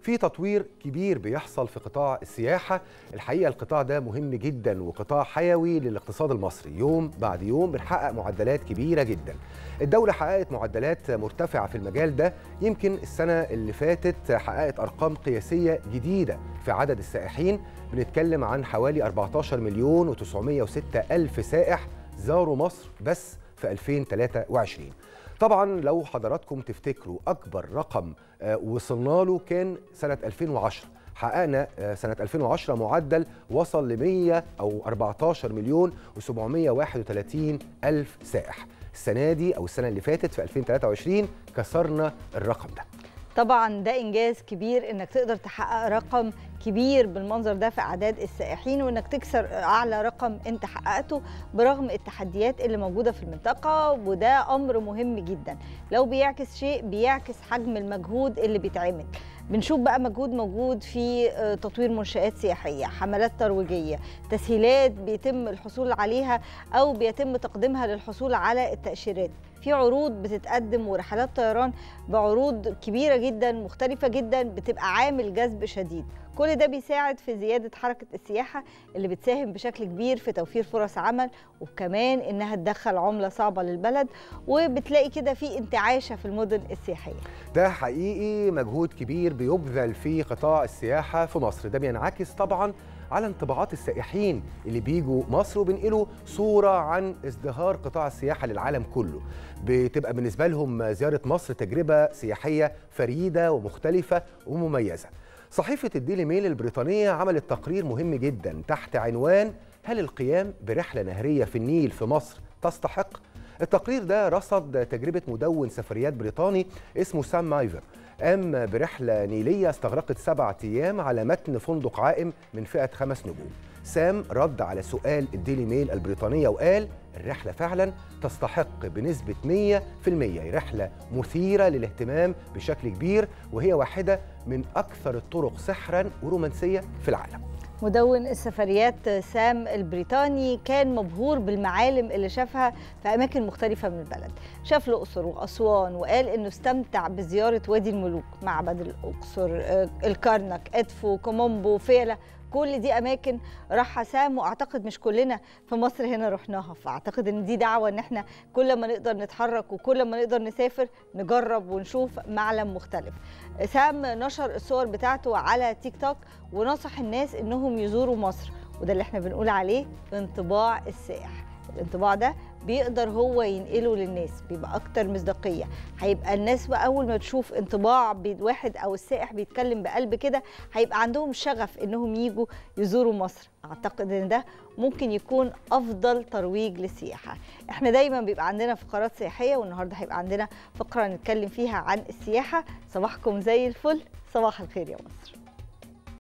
في تطوير كبير بيحصل في قطاع السياحة الحقيقة القطاع ده مهم جدا وقطاع حيوي للاقتصاد المصري يوم بعد يوم بنحقق معدلات كبيرة جدا الدولة حققت معدلات مرتفعة في المجال ده يمكن السنة اللي فاتت حققت أرقام قياسية جديدة في عدد السائحين بنتكلم عن حوالي 14 مليون و906 ألف سائح زاروا مصر بس في 2023 طبعا لو حضراتكم تفتكروا أكبر رقم وصلنا له كان سنة 2010 حققنا سنة 2010 معدل وصل ل 100 أو 14 مليون و731 ألف سائح السنة دي أو السنة اللي فاتت في 2023 كسرنا الرقم ده طبعا ده انجاز كبير انك تقدر تحقق رقم كبير بالمنظر ده في اعداد السائحين وانك تكسر اعلى رقم انت حققته برغم التحديات اللي موجوده في المنطقه وده امر مهم جدا لو بيعكس شيء بيعكس حجم المجهود اللي بيتعمل بنشوف بقى مجهود موجود في تطوير منشآت سياحية حملات ترويجية تسهيلات بيتم الحصول عليها أو بيتم تقديمها للحصول على التأشيرات في عروض بتتقدم ورحلات طيران بعروض كبيرة جدا مختلفة جدا بتبقى عامل جذب شديد كل ده بيساعد في زيادة حركة السياحة اللي بتساهم بشكل كبير في توفير فرص عمل وكمان إنها تدخل عملة صعبة للبلد وبتلاقي كده في انتعاشة في المدن السياحية ده حقيقي مجهود كبير بيبذل في قطاع السياحة في مصر ده بينعكس طبعا على انطباعات السائحين اللي بيجوا مصر وبينقلوا صورة عن ازدهار قطاع السياحة للعالم كله بتبقى بالنسبة لهم زيارة مصر تجربة سياحية فريدة ومختلفة ومميزة صحيفة الديلي ميل البريطانية عملت تقرير مهم جدا تحت عنوان هل القيام برحلة نهرية في النيل في مصر تستحق؟ التقرير ده رصد تجربة مدون سفريات بريطاني اسمه سام مايفر قام برحلة نيلية استغرقت سبعة أيام على متن فندق عائم من فئة خمس نجوم سام رد على سؤال الديلي ميل البريطانية وقال الرحلة فعلا تستحق بنسبة 100% رحلة مثيرة للاهتمام بشكل كبير وهي واحدة من أكثر الطرق سحرا ورومانسية في العالم مدون السفريات سام البريطاني كان مبهور بالمعالم اللي شافها في أماكن مختلفة من البلد شاف الأقصر وأسوان وقال إنه استمتع بزيارة وادي الملوك معبد الأقصر الكرنك إدفو كومومبو فيلة كل دي اماكن راحها سام واعتقد مش كلنا في مصر هنا رحناها فاعتقد ان دي دعوه ان احنا كل ما نقدر نتحرك وكل ما نقدر نسافر نجرب ونشوف معلم مختلف سام نشر الصور بتاعته على تيك توك ونصح الناس انهم يزوروا مصر وده اللي احنا بنقول عليه انطباع السائح الانطباع ده بيقدر هو ينقله للناس بيبقى اكتر مصداقيه هيبقى الناس بقى اول ما تشوف انطباع واحد او السائح بيتكلم بقلب كده هيبقى عندهم شغف انهم يجوا يزوروا مصر اعتقد ان ده ممكن يكون افضل ترويج للسياحه احنا دايما بيبقى عندنا فقرات سياحيه والنهارده هيبقى عندنا فقره نتكلم فيها عن السياحه صباحكم زي الفل صباح الخير يا مصر